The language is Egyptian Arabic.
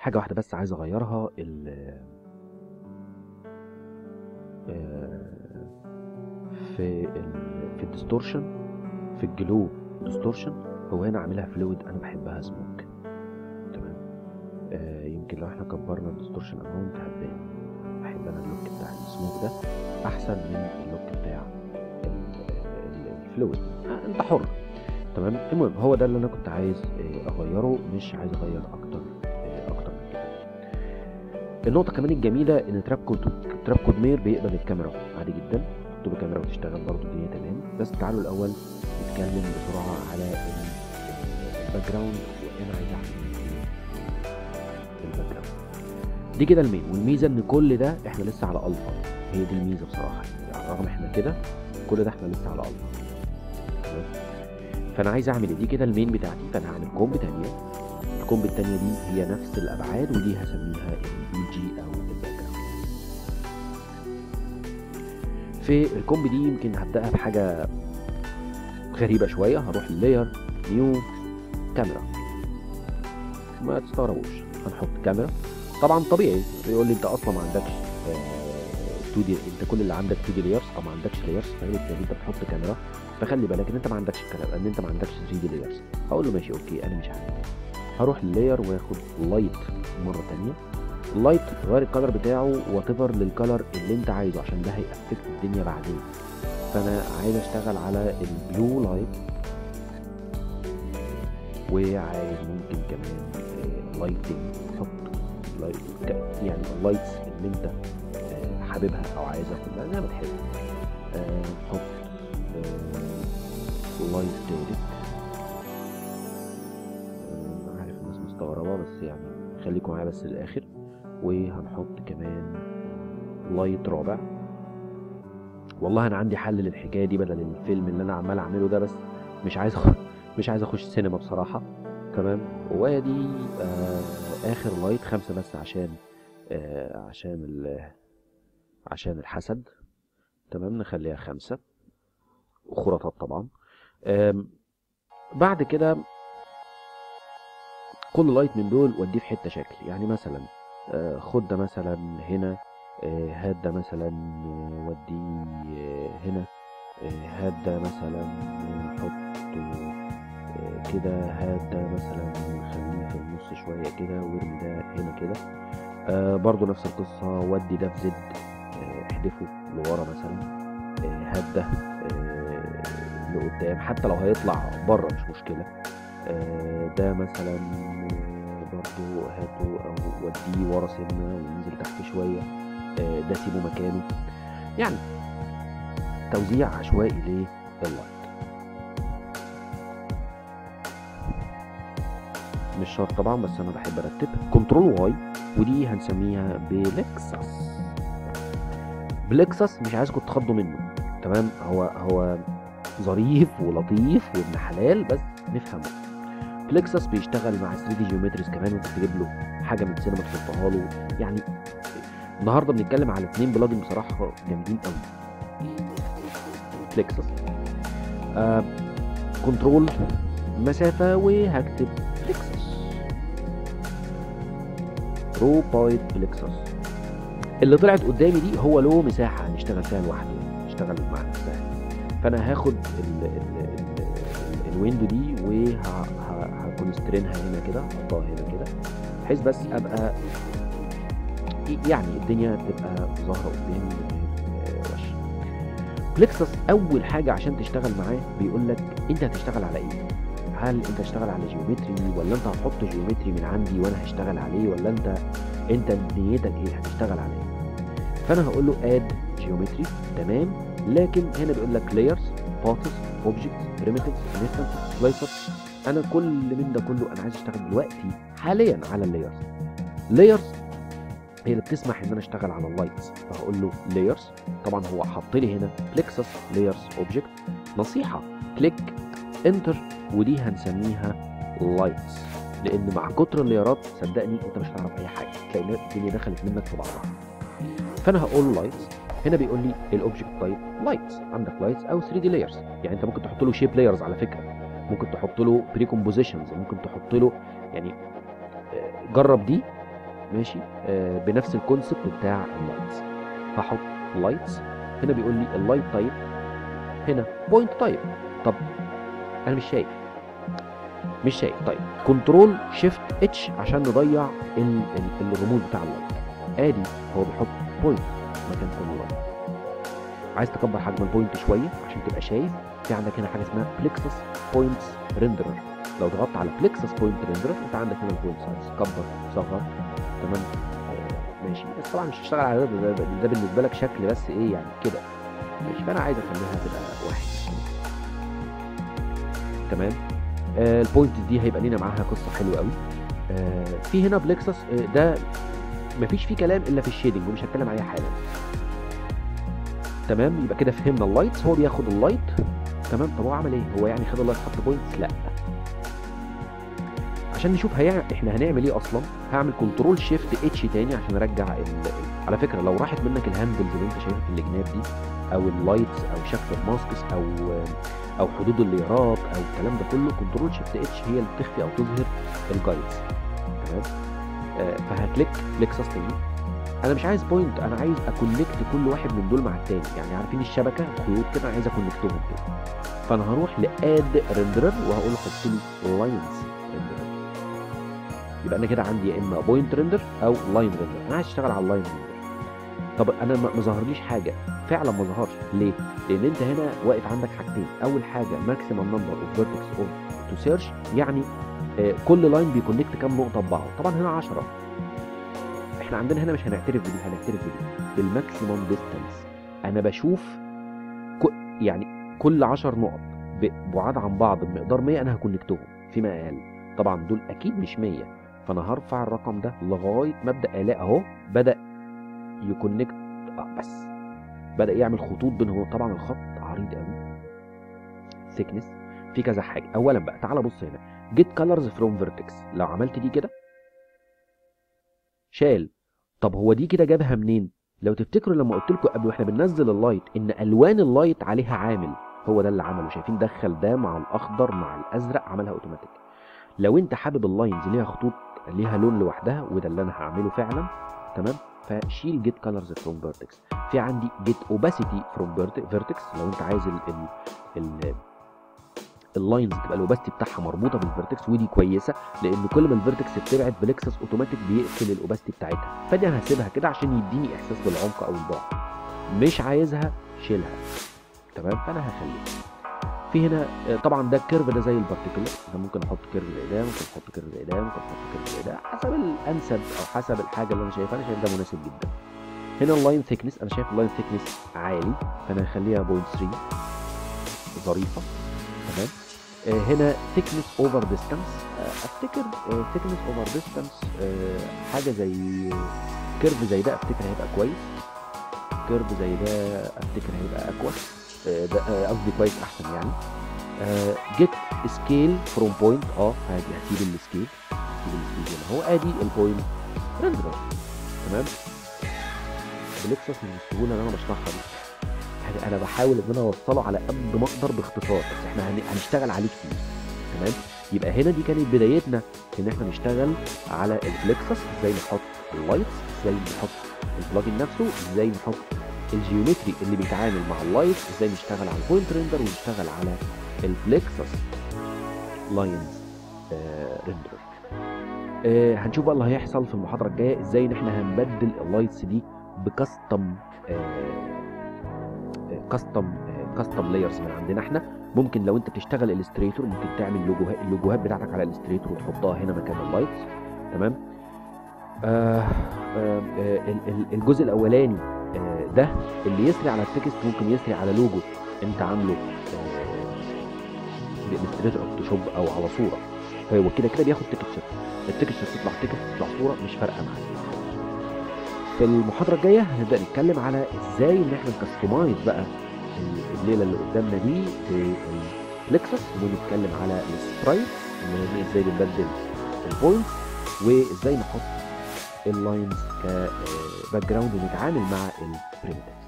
حاجه واحده بس عايز اغيرها ال آه، في ال في الديستورشن في الجلو ديستورشن هو هنا عاملها فلويد انا بحبها سموك تمام آه يمكن لو احنا كبرنا الديستورشن اماونت هتبان بحب انا اللوك بتاع السموك ده احسن من اللوك بتاع ال- ال- الفلويد آه انت حر تمام المهم هو ده اللي انا كنت عايز آه، اغيره مش عايز اغير اكتر آه، اكتر من كده النقطه كمان الجميله ان تراب كود تراب كود مير بيقبل الكاميرا عادي جدا تحط له كاميرا وتشتغل برضه الدنيا تمام بس تعالوا الاول نتكلم بسرعه على الباك جراوند وانا عايز اعمل ايه في الباك جراوند دي كده المين والميزه ان كل ده احنا لسه على الفا هي دي الميزه بصراحه يعني على الرغم احنا كده كل ده احنا لسه على الفا تمام فانا عايز اعمل ايه دي كده المين بتاعتي فانا هعمل كومب تانية الكومب التانية دي هي نفس الابعاد ودي هسميها البي جي او الباك جراوند في الكومب دي يمكن هبدأها بحاجة غريبة شوية هروح للاير نيو كاميرا ما تستغربوش هنحط كاميرا طبعا طبيعي يقول لي انت اصلا ما عندكش 2 دي انت كل اللي عندك 2 دي لايرز او ما عندكش لايرز فبالتالي انت بتحط كاميرا فخلي بالك ان انت ما عندكش الكلام ان انت ما عندكش 3 دي لايرز هقول له ماشي اوكي انا مش عارف هروح للاير واخد لايت مره ثانيه اللايت غير الكلر بتاعه وات للكلر اللي انت عايزه عشان ده هيأفكت الدنيا بعدين فانا عايز اشتغل على البلو لايت وعايز ممكن كمان لايتنج حط لايت يعني اللايتس اللي انت آه، حاببها او عايزها كلها زي ما تحب آه، نحط لايت تالت آه، عارف الناس مستغربة بس يعني خليكم معايا بس للآخر وهنحط كمان لايت رابع والله انا عندي حل للحكايه دي بدل الفيلم اللي انا عمال اعمله ده بس مش عايز أخ... مش عايز اخش سينما بصراحه تمام وادي آه اخر لايت خمسه بس عشان آه عشان ال... عشان الحسد تمام نخليها خمسه وخرطات طبعا آم، بعد كده كل لايت من دول وديه في حته شكل يعني مثلا آه، خد ده مثلا هنا آه، هات ده مثلا آه، وديه آه، هنا آه، هات ده مثلا آه، حطه آه، كده هات ده مثلا خليه في النص شوية كده وارمي ده هنا كده آه، برضو نفس القصة ودي ده في زد آه، احدفه لورا مثلا آه، هات ده آه، لقدام حتى لو هيطلع بره مش مشكلة آه، ده مثلا آه، برضو هاته او وديه ورا سنة وينزل تحت شوية آه، ده سيبه مكانه يعني توزيع عشوائي لللايت مش شرط طبعا بس انا بحب ارتب كنترول واي ودي هنسميها بلكسس بلكسس مش عايزكم تخضوا منه تمام هو هو ظريف ولطيف وابن حلال بس نفهمه بلكسس بيشتغل مع 3 دي جيومتريز كمان ممكن تجيب له حاجه من سينما تحطها له يعني النهارده بنتكلم على اتنين بلجن بصراحه جامدين قوي فليكسس آه كنترول مسافه وهكتب فليكسس رو بايت فليكسس اللي طلعت قدامي دي هو له مساحه هنشتغل فيها لوحده نشتغل مع نفسها فانا هاخد ال ال ال ال الويندو دي وهكونسترينها هنا كده احطها هنا كده بحيث بس ابقى يعني الدنيا تبقى ظاهره قدامي من غير وش فليكسس اول حاجه عشان تشتغل معاه بيقول لك انت هتشتغل على ايه هل انت هتشتغل على جيومتري ولا انت هتحط جيومتري من عندي وانا هشتغل عليه ولا انت انت نيتك ايه هتشتغل على ايه فانا هقول له اد جيومتري تمام لكن هنا بيقول لك لايرز باتس اوبجكتس بريمتيفز انستنس سلايسر انا كل من ده كله انا عايز اشتغل دلوقتي حاليا على اللايرز لايرز هي اللي بتسمح ان انا اشتغل على اللايتس فهقول له لايرز طبعا هو حط لي هنا بلكسس لايرز اوبجكت نصيحه كليك انتر ودي هنسميها لايتس لان مع كتر اللايرات صدقني انت مش هتعرف اي حاجه تلاقي الدنيا دخلت منك في بعضها فانا هقول لايتس هنا بيقول لي الاوبجكت تايب لايتس عندك لايتس او 3 دي لايرز يعني انت ممكن تحط له شيب لايرز على فكره ممكن تحط له بري كومبوزيشنز ممكن تحط له يعني آه، جرب دي ماشي آه بنفس الكونسبت بتاع اللايتس هحط لايتس هنا بيقول لي اللايت تايب هنا بوينت تايب طب انا مش شايف مش شايف طيب كنترول شيفت اتش عشان نضيع ال ال الرموز بتاع اللايت ادي هو بيحط بوينت مكان كل لايت عايز تكبر حجم البوينت شويه عشان تبقى شايف في عندك هنا حاجه اسمها بلكسس بوينتس ريندرر لو ضغطت على بلكسس بوينت ريندرر انت عندك هنا البوينت سايز كبر صغر تمام آه ماشي بس طبعا مش هشتغل على ده ده, ده, ده بالنسبه لك شكل بس ايه يعني كده ماشي فانا عايز اخليها تبقى واحد تمام آه البوينت دي هيبقى لينا معاها قصه حلوه قوي آه في هنا بلكسس آه ده مفيش فيه كلام الا في الشيدنج ومش هتكلم عليها حالا تمام يبقى كده فهمنا اللايتس هو بياخد اللايت تمام طب هو عمل ايه هو يعني خد اللايت حط بوينتس لا عشان نشوف هيع... احنا هنعمل ايه اصلا هعمل كنترول شيفت اتش تاني عشان ارجع ال... على فكره لو راحت منك الهاندلز اللي انت شايفها في الجناب دي او اللايتس او شكل الماسكس او او حدود الليرات او الكلام ده كله كنترول شيفت اتش هي اللي بتخفي او تظهر الجايدز تمام آه فهكليك فليكسس تاني انا مش عايز بوينت انا عايز اكونكت كل واحد من دول مع التاني يعني عارفين الشبكه خيوط كده عايز اكونكتهم كده فانا هروح لاد ريندرر وهقول له حط لي لاينز ريندرر يبقى انا كده عندي يا اما بوينت ريندر او لاين ريندر انا عايز اشتغل على اللاين ريندر طب انا ما ظهرليش حاجه فعلا ما ظهرش ليه لان انت هنا واقف عندك حاجتين اول حاجه ماكسيمم نمبر اوف فيرتكس اوف تو سيرش يعني آه كل لاين بيكونكت كام نقطه ببعض طبعا هنا 10 احنا عندنا هنا مش هنعترف بدي هنعترف بدي بالماكسيمم ديستانس انا بشوف ك... يعني كل 10 نقط ببعاد عن بعض بمقدار 100 انا هكونكتهم فيما اقل طبعا دول اكيد مش 100 فانا هرفع الرقم ده لغايه ما ابدا الاقي اهو بدا يكونكت اه بس بدا يعمل خطوط بينهم طبعا الخط عريض قوي ثيكنس في كذا حاجه اولا بقى تعالى بص هنا جيت كلرز فروم فيرتكس لو عملت دي كده شال طب هو دي كده جابها منين لو تفتكروا لما قلت لكم قبل واحنا بننزل اللايت ان الوان اللايت عليها عامل هو ده اللي عمله شايفين دخل ده مع الاخضر مع الازرق عملها اوتوماتيك لو انت حابب اللاينز ليها خطوط ليها لون لوحدها وده اللي انا هعمله فعلا تمام فشيل جيت كلرز فروم فيرتكس في عندي جيت اوباسيتي فروم فيرتكس لو انت عايز ال ال ال اللاينز تبقى الاوباستي بتاعها مربوطه بالفيرتكس ودي كويسه لان كل ما الفيرتكس بتبعد بلكسس اوتوماتيك بيقفل الاوباستي بتاعتها فدي انا هسيبها كده عشان يديني احساس بالعمق او البعد مش عايزها شيلها تمام فانا هخليها في هنا طبعا ده الكيرف ده زي البارتيكولر انا ممكن احط كيرف زي ده ممكن احط كيرف زي ده ممكن احط كيرف زي ده حسب الانسب او حسب الحاجه اللي انا شايفها انا شايف ده مناسب جدا هنا اللاين ثيكنس انا شايف اللاين ثيكنس عالي فانا هخليها 0.3 ظريفه تمام هنا thickness over distance افتكر thickness over distance حاجه زي كيرف زي ده افتكر هيبقى كويس كيرف زي ده افتكر هيبقى اقوى ده قصدي كويس احسن يعني جيت سكيل فروم بوينت اه هادي هسيب السكيل هسيب السكيل هنا هو ادي البوينت ريندر تمام بلكسس من السهوله اللي انا بشرحها دي يعني انا بحاول ان انا اوصله على قد ما اقدر باختصار بس احنا هنشتغل عليه كتير تمام يبقى هنا دي كانت بدايتنا ان احنا نشتغل على الفليكسس ازاي نحط اللايتس ازاي نحط البلاجن نفسه ازاي نحط الجيومتري اللي بيتعامل مع اللايت ازاي نشتغل على البوينت ريندر ونشتغل على الفليكسس لاينز ريندر آه هنشوف بقى اللي هيحصل في المحاضره الجايه ازاي ان احنا هنبدل اللايتس دي بكاستم كاستم كاستم لايرز من عندنا احنا ممكن لو انت بتشتغل الستريتور ممكن تعمل لوجوهات اللوجوهات بتاعتك على الستريتور وتحطها هنا مكان اللايتس تمام آه آه الجزء الاولاني آه ده اللي يسري على التكست ممكن يسري على لوجو انت عامله بالستريتور او فوتوشوب او على صوره فهو كده كده بياخد تكستشر التكستشر تطلع تكست تطلع صوره مش فارقه معاك في المحاضرة الجاية هنبدأ نتكلم على ازاي ان احنا نكستمايز بقى الليلة اللي قدامنا دي بالفليكسس ونتكلم على السبرايت ازاي بنبدل البوينتس وازاي نحط اللاينز كباك جراوند ونتعامل مع البريمتيفز